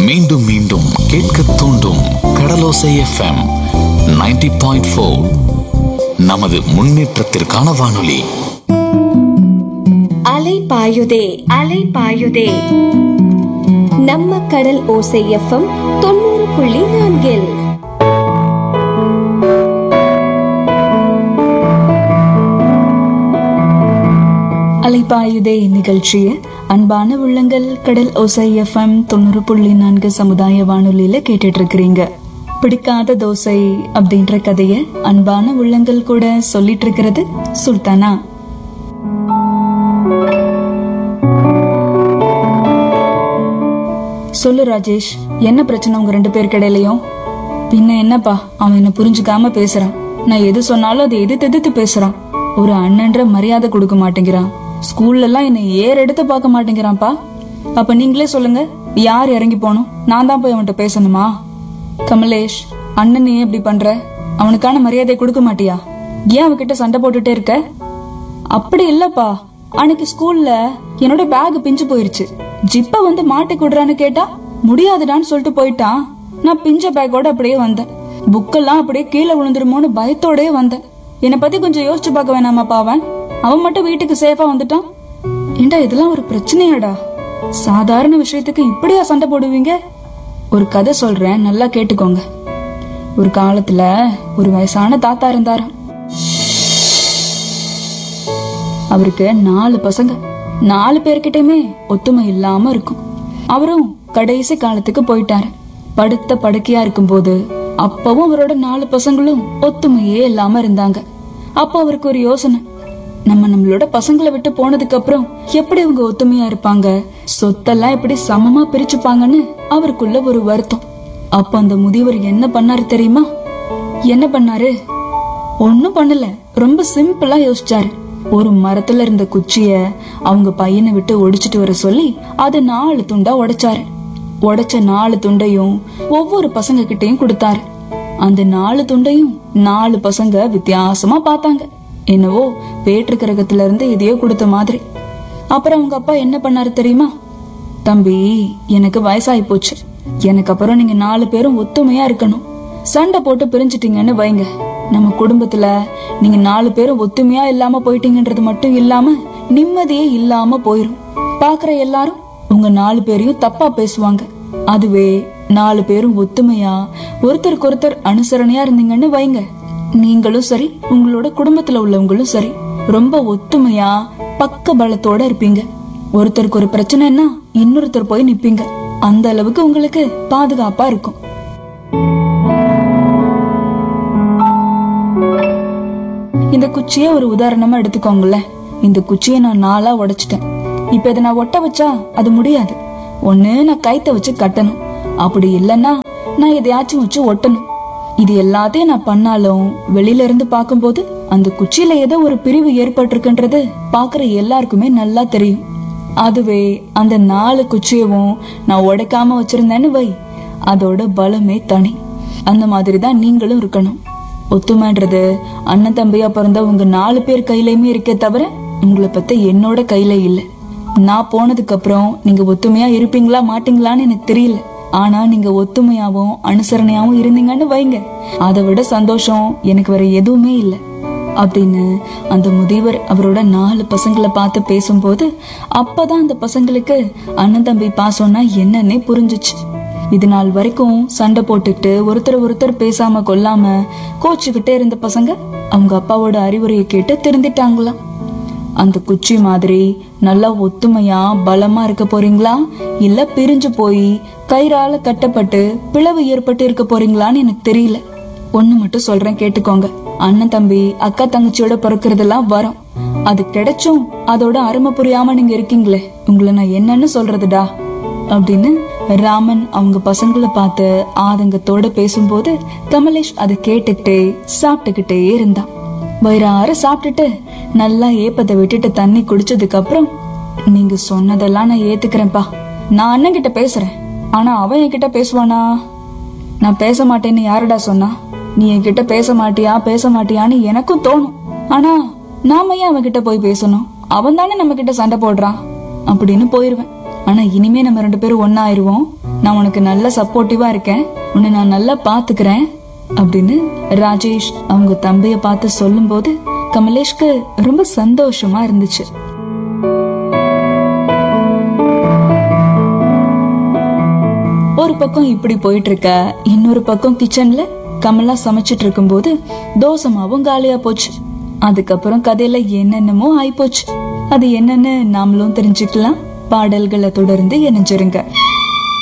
மீண்டும் மீண்டும் கேட்க தூண்டும் கடலோசை எஃப்எம் 90.4 பாயிண்ட் ஃபோர் நமது முன்னேற்றத்திற்கான வானொலி அலை பாயுதே அலை பாயுதே நம்ம கடல் ஓசை எஃப்எம் தொண்ணூறு புள்ளி நான்கில் அலைப்பாயுதே நிகழ்ச்சியை அன்பான உள்ளங்கள் கடல் ஓசை எஃப்எம் தொண்ணூறு புள்ளி நான்கு சமுதாய வானொலியில கேட்டுட்டு இருக்கிறீங்க பிடிக்காத தோசை அப்படின்ற கதைய அன்பான உள்ளங்கள் கூட சொல்லிட்டு இருக்கிறது சுல்தானா சொல்லு ராஜேஷ் என்ன பிரச்சனை உங்க ரெண்டு பேருக்கு இடையிலயும் பின்ன என்னப்பா அவன் என்ன புரிஞ்சுக்காம பேசுறான் நான் எது சொன்னாலும் அதை எதிர்த்து எதிர்த்து பேசுறான் ஒரு அண்ணன்ற மரியாதை கொடுக்க மாட்டேங்கிறான் ஸ்கூல்ல எல்லாம் என்னை ஏற எடுத்து பார்க்க மாட்டேங்கிறான்ப்பா அப்ப நீங்களே சொல்லுங்க யார் இறங்கி போகணும் நான் தான் போய் அவன்கிட்ட பேசணுமா கமலேஷ் அண்ணன் நீ ஏன் இப்படி பண்ற அவனுக்கான மரியாதை கொடுக்க மாட்டியா ஏன் அவகிட்ட சண்டை போட்டுட்டே இருக்க அப்படி இல்லப்பா அன்னைக்கு ஸ்கூல்ல என்னோட பேக் பிஞ்சு போயிருச்சு ஜிப்ப வந்து மாட்டி கொடுறான்னு கேட்டா முடியாதுடான்னு சொல்லிட்டு போயிட்டான் நான் பிஞ்ச பேக்கோட அப்படியே வந்தேன் புக்கெல்லாம் அப்படியே கீழே விழுந்துருமோன்னு பயத்தோடயே வந்தேன் என்னை பத்தி கொஞ்சம் யோசிச்சு பார்க்க வேணாமாப்பா அவன் அவன் மட்டும் வீட்டுக்கு சேஃபா வந்துட்டான் ஏண்டா இதெல்லாம் ஒரு பிரச்சனையாடா சாதாரண விஷயத்துக்கு இப்படியா சண்டை போடுவீங்க ஒரு கதை சொல்றேன் நல்லா கேட்டுக்கோங்க ஒரு காலத்துல ஒரு வயசான தாத்தா இருந்தாராம் அவருக்கு நாலு பசங்க நாலு பேர்கிட்டயுமே ஒத்துமை இல்லாம இருக்கும் அவரும் கடைசி காலத்துக்கு போயிட்டாரு படுத்த படுக்கையா இருக்கும்போது அப்பவும் அவரோட நாலு பசங்களும் ஒத்துமையே இல்லாம இருந்தாங்க அப்போ அவருக்கு ஒரு யோசனை நம்ம நம்மளோட பசங்களை விட்டு போனதுக்கு அப்புறம் எப்படி அவங்க ஒத்துமையா இருப்பாங்க சொத்தெல்லாம் எப்படி சமமா பிரிச்சுப்பாங்கன்னு அவருக்குள்ள ஒரு வருத்தம் அப்ப அந்த முதியவர் என்ன பண்ணாரு தெரியுமா என்ன பண்ணாரு ஒண்ணும் பண்ணல ரொம்ப சிம்பிளா யோசிச்சாரு ஒரு மரத்துல இருந்த குச்சிய அவங்க பையனை விட்டு ஒடிச்சிட்டு வர சொல்லி அது நாலு துண்டா உடைச்சாரு உடைச்ச நாலு துண்டையும் ஒவ்வொரு பசங்க கிட்டயும் கொடுத்தாரு அந்த நாலு துண்டையும் நாலு பசங்க வித்தியாசமா பார்த்தாங்க என்னவோ வேற்று கிரகத்துல இருந்து இதையோ கொடுத்த மாதிரி அப்புறம் அவங்க அப்பா என்ன பண்ணாரு தெரியுமா தம்பி எனக்கு வயசாகி போச்சு எனக்கு அப்புறம் நீங்க நாலு பேரும் ஒத்துமையா இருக்கணும் சண்டை போட்டு பிரிஞ்சிட்டீங்கன்னு வைங்க நம்ம குடும்பத்துல நீங்க நாலு பேரும் ஒத்துமையா இல்லாம போயிட்டீங்கன்றது மட்டும் இல்லாம நிம்மதியே இல்லாம போயிரும் பாக்குற எல்லாரும் உங்க நாலு பேரையும் தப்பா பேசுவாங்க அதுவே நாலு பேரும் ஒத்துமையா ஒருத்தருக்கு ஒருத்தர் அனுசரணையா இருந்தீங்கன்னு வைங்க நீங்களும் சரி உங்களோட குடும்பத்துல உள்ளவங்களும் சரி ரொம்ப ஒத்துமையா பக்க பலத்தோட இருப்பீங்க ஒருத்தருக்கு ஒரு பிரச்சனைன்னா இன்னொருத்தர் போய் நிப்பீங்க அந்த அளவுக்கு உங்களுக்கு பாதுகாப்பா இருக்கும் இந்த குச்சியை ஒரு உதாரணமா எடுத்துக்கோங்களேன் இந்த குச்சியை நான் நாளா உடைச்சிட்டேன் இப்ப இதை நான் ஒட்ட வச்சா அது முடியாது ஒண்ணு நான் கைத்த வச்சு கட்டணும் அப்படி இல்லைன்னா நான் எதையாச்சும் வச்சு ஒட்டணும் இது எல்லாத்தையும் நான் பண்ணாலும் வெளியில இருந்து பார்க்கும்போது அந்த குச்சியில ஏதோ ஒரு பிரிவு ஏற்பட்டிருக்குன்றது பாக்குற எல்லாருக்குமே நல்லா தெரியும் அதுவே அந்த நாலு குச்சியவும் நான் உடைக்காம வச்சிருந்தேன்னு வை அதோட பலமே தனி அந்த மாதிரி தான் நீங்களும் இருக்கணும் ஒத்துமைன்றது அண்ணன் தம்பியா பிறந்த உங்க நாலு பேர் கையிலயுமே இருக்கே தவிர உங்களை பத்தி என்னோட கையில இல்ல நான் போனதுக்கு அப்புறம் நீங்க ஒத்துமையா இருப்பீங்களா மாட்டீங்களான்னு எனக்கு தெரியல ஆனா நீங்க ஒத்துமையாவும் அனுசரணையாவும் இருந்தீங்கன்னு வைங்க அதை விட சந்தோஷம் எனக்கு வேற எதுவுமே இல்லை அப்படின்னு அந்த முதியவர் அவரோட நாலு பசங்களை பார்த்து பேசும்போது அப்பதான் அந்த பசங்களுக்கு அண்ணன் தம்பி பாசம்னா என்னன்னே புரிஞ்சுச்சு இது நாள் வரைக்கும் சண்டை போட்டுக்கிட்டு ஒருத்தர் ஒருத்தர் பேசாம கொல்லாம கோச்சுக்கிட்டே இருந்த பசங்க அவங்க அப்பாவோட அறிவுரையை கேட்டு திருந்திட்டாங்களாம் அந்த குச்சி மாதிரி நல்லா ஒத்துமையா பலமா இருக்க போறீங்களா இல்ல பிரிஞ்சு போய் கயிறால கட்டப்பட்டு பிளவு ஏற்பட்டு இருக்க போறீங்களான்னு எனக்கு தெரியல ஒண்ணு மட்டும் சொல்றேன் கேட்டுக்கோங்க அண்ணன் தம்பி அக்கா தங்கச்சியோட பிறக்கிறதெல்லாம் வரும் அது கிடைச்சும் அதோட அருமை புரியாம நீங்க இருக்கீங்களே உங்களை நான் என்னன்னு சொல்றதுடா அப்படின்னு ராமன் அவங்க பசங்களை பார்த்து ஆதங்கத்தோட பேசும்போது கமலேஷ் அதை கேட்டுக்கிட்டே சாப்பிட்டுக்கிட்டே இருந்தான் வயிறார சாப்பிட்டுட்டு நல்லா ஏப்பத்தை விட்டுட்டு தண்ணி குடிச்சதுக்கு அப்புறம் நீங்க சொன்னதெல்லாம் நான் ஏத்துக்கிறேன்ப்பா நான் அண்ணன் கிட்ட பேசுறேன் ஆனா அவன் என்கிட்ட பேசுவானா நான் பேச மாட்டேன்னு யாருடா சொன்னா நீ என்கிட்ட பேச மாட்டியா பேச மாட்டியான்னு எனக்கும் தோணும் ஆனா நாம ஏன் அவன் கிட்ட போய் பேசணும் அவன் தானே நம்ம கிட்ட சண்டை போடுறான் அப்படின்னு போயிருவேன் ஆனா இனிமே நம்ம ரெண்டு பேரும் ஒன்னாயிருவோம் நான் உனக்கு நல்ல சப்போர்ட்டிவா இருக்கேன் உன்னை நான் நல்லா பாத்துக்கிறேன் அப்படின்னு ராஜேஷ் அவங்க தம்பிய பார்த்து சொல்லும்போது கமலேஷ்க்கு ரொம்ப சந்தோஷமா இருந்துச்சு ஒரு பக்கம் இப்படி போயிட்டு இருக்க இன்னொரு பக்கம் கிச்சன்ல கமலா சமைச்சிட்டு இருக்கும்போது தோசை மாவும் காலியா போச்சு அதுக்கப்புறம் கதையில என்னென்னமோ ஆயிப்போச்சு அது என்னன்னு நாமளும் தெரிஞ்சுக்கலாம் பாடல்களை தொடர்ந்து இணைஞ்சிருங்க